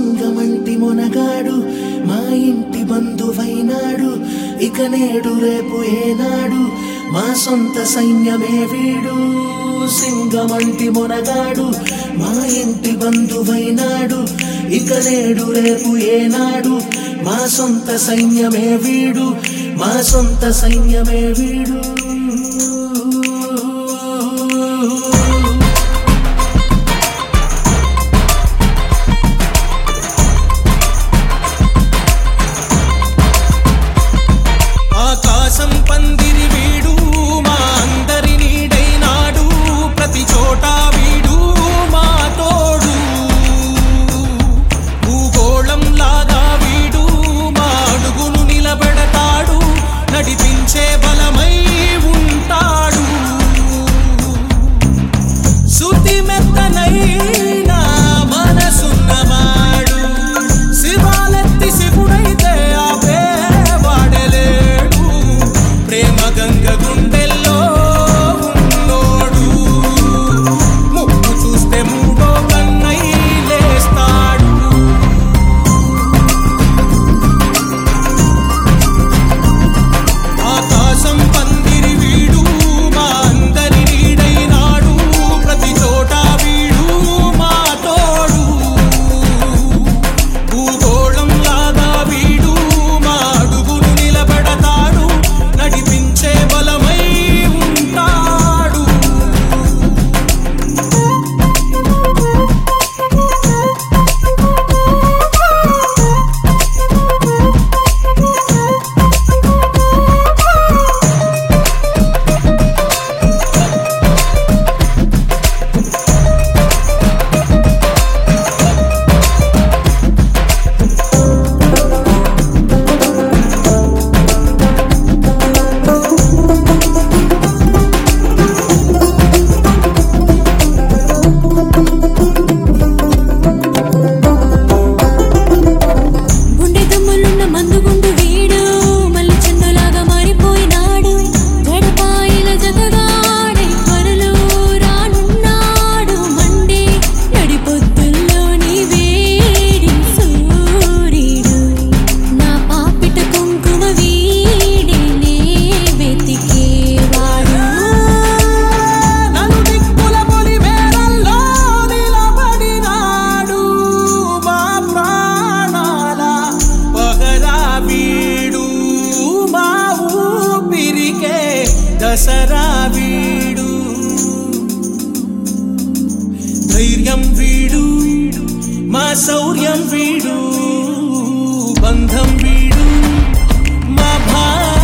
సింగమంటి మొనగాడు మా ఇంటి బంధువైనాడు ఇక నేడు రేపు ఏనాడు మా సొంత సైన్యమే వీడు సింగమంటి మొనగాడు మా ఇంటి బంధువైనాడు ఇక నేడు రేపు ఏనాడు మా సొంత సైన్యమే వీడు మా సొంత సైన్యమే వీడు ఆకాశం పందిరి వీడు మా అందరి నీడైనాడు ప్రతి చోట వీడు మా తోడు భూగోళం లాగా వీడు మా అడుగును నిలబెడతాడు నడిపించే బలమై ఉంటాడు శుతి మెత్తనైన మనసున్నవాడు శివాలెత్తి శివుడైతే ఆపే వాడలేడు ప్రేమ గంగ గుండెల్లో ఉన్నోడు ముక్కు చూస్తే మూడో కన్నై లేస్తాడు ఆకాశం పందిరి వీడు మా అందరి నీడైనాడు ప్రతి చోట వీడు మా తోడు భూగోళం లాగా వీడు మా అడుగును నిలబెడతాడు నడిపించే బలమై ఉంటాడు గుండె దమ్ములున్న మందుగుండు వీడు మళ్ళీ చందులాగా మారిపోయినాడు గడపాయిల జతగాడై త్వరలో రానున్నాడు మండే నడిపొద్దుల్లోని వేడి సూర్యుడు నా పాపిట కుంకుమ వీడే నే వెతికేవాడు నలుదిక్కుల పొలిమేరల్లో నిలబడినాడు మా ప్రాణాల పగరా వీడు మా ఊపిరికే దసరా వీడు ధైర్యం వీడు మా శౌర్యం వీడు బంధం వీడు మా భా